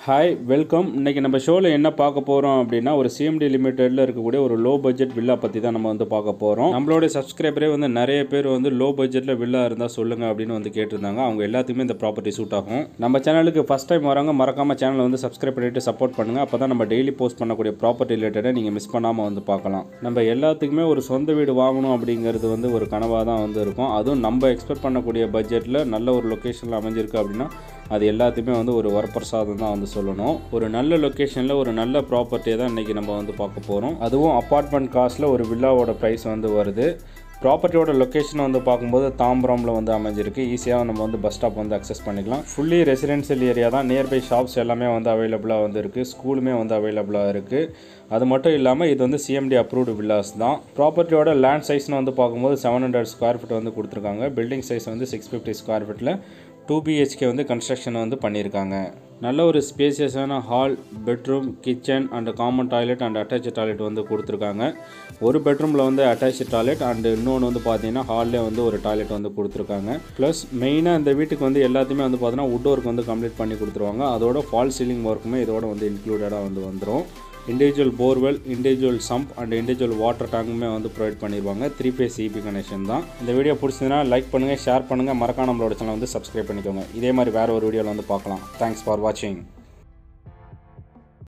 hi welcome இன்றைக்கி நம்ம ஷோவில் என்ன பார்க்க போகிறோம் அப்படின்னா ஒரு சிஎம்டி லிமிட்டெடில் இருக்கக்கூடிய ஒரு லோ பட்ஜெட் வில்லா பற்றி தான் நம்ம வந்து பார்க்க போகிறோம் நம்மளோட சப்ஸ்கிரைபரே வந்து நிறைய பேர் வந்து லோ பட்ஜெட்டில் வில்லா இருந்தால் சொல்லுங்கள் அப்படின்னு வந்து கேட்டிருந்தாங்க அவங்க எல்லாத்துக்குமே இந்த ப்ராப்பர்ட்டி சூட் ஆகும் நம்ம சேனலுக்கு ஃபஸ்ட் டைம் வரவங்க மறக்காம சேனலை வந்து சப்ஸ்கிரைப் பண்ணிட்டு சப்போர்ட் பண்ணுங்கள் அப்போ தான் நம்ம டெய்லி போஸ்ட் பண்ணக்கூடிய ப்ராப்பர்ட்டி ரிலேட்டடாக நீங்கள் மிஸ் பண்ணாமல் வந்து பார்க்கலாம் நம்ம எல்லாத்துக்குமே ஒரு சொந்த வீடு வாங்கணும் அப்படிங்கிறது வந்து ஒரு கனவாக தான் வந்து இருக்கும் அதுவும் நம்ம எக்ஸ்பெக்ட் பண்ணக்கூடிய பட்ஜெட்டில் நல்ல ஒரு லொக்கேஷனில் அமைஞ்சிருக்கு அப்படின்னா அது எல்லாத்தையுமே வந்து ஒரு வரப்பிரசாதம் தான் வந்து சொல்லணும் ஒரு நல்ல லொக்கேஷனில் ஒரு நல்ல ப்ராப்பர்ட்டியை தான் இன்றைக்கி நம்ம வந்து பார்க்க போகிறோம் அதுவும் அப்பார்ட்மெண்ட் காஸ்ட்டில் ஒரு வில்லாவோட ப்ரைஸ் வந்து வருது ப்ராப்பர்ட்டியோட லொக்கேஷன் வந்து பார்க்கும்போது தாம்பரமில் வந்து அமைஞ்சிருக்கு ஈஸியாக நம்ம வந்து பஸ் ஸ்டாப் வந்து அக்சஸ் பண்ணிக்கலாம் ஃபுல்லி ரெசிடென்ஷியல் ஏரியா தான் நியர்பை ஷாப்ஸ் எல்லாமே வந்து அவைலபிளாக வந்து இருக்குது ஸ்கூலுமே வந்து அவைலபிளாக இருக்குது அது மட்டும் இல்லாமல் இது வந்து சிஎம்டி அப்ரூவ்டு வில்லாஸ் தான் ப்ராப்பர்ட்டியோட லேண்ட் சைஸ்னு வந்து பார்க்கும்போது செவன் ஹண்ட்ரட் ஸ்கொயர் ஃபீட் வந்து கொடுத்துருக்காங்க பில்டிங் சைஸ் வந்து சிக்ஸ் ஃபிஃப்டி ஸ்கொயர் ஃபீட்டில் டூ பிஹெச்கே வந்து கன்ஸ்ட்ரக்ஷன் வந்து பண்ணியிருக்காங்க நல்ல ஒரு ஸ்பேசியஸான hall bedroom kitchen and common toilet and attach toilet வந்து கொடுத்துருக்காங்க ஒரு பெட்ரூமில் வந்து அட்டாச் டாய்லெட் அண்ட் இன்னொன்று வந்து பார்த்தீங்கன்னா ஹால்லே வந்து ஒரு டாய்லெட் வந்து கொடுத்துருக்காங்க ப்ளஸ் மெயினாக இந்த வீட்டுக்கு வந்து எல்லாத்தையுமே வந்து பார்த்தீங்கன்னா வுட் ஒர்க் வந்து கம்ப்ளீட் பண்ணி கொடுத்துருவாங்க அதோட ஃபால் சீலிங் ஒர்க்குமே இதோட வந்து இன்க்ளூடடாக வந்து வந்துடும் individual borewell individual sump and individual water டேங்குமே வந்து ப்ரொவைட் பண்ணிடுவாங்க த்ரீ ஃபேஸ் சிபி கனெக்ஷன் தான் இந்த வீடியோ பிடிச்சதுன்னா லைக் பண்ணுங்கள் ஷேர் பண்ணுங்கள் மறக்காம நம்மளோட சேனல் வந்து சப்ஸ்கிரைப் பண்ணிக்கோங்க இதே மாதிரி வேறு ஒரு வீடியோவில் வந்து பார்க்கலாம் தேங்க்ஸ் ஃபார் வாட்சிங்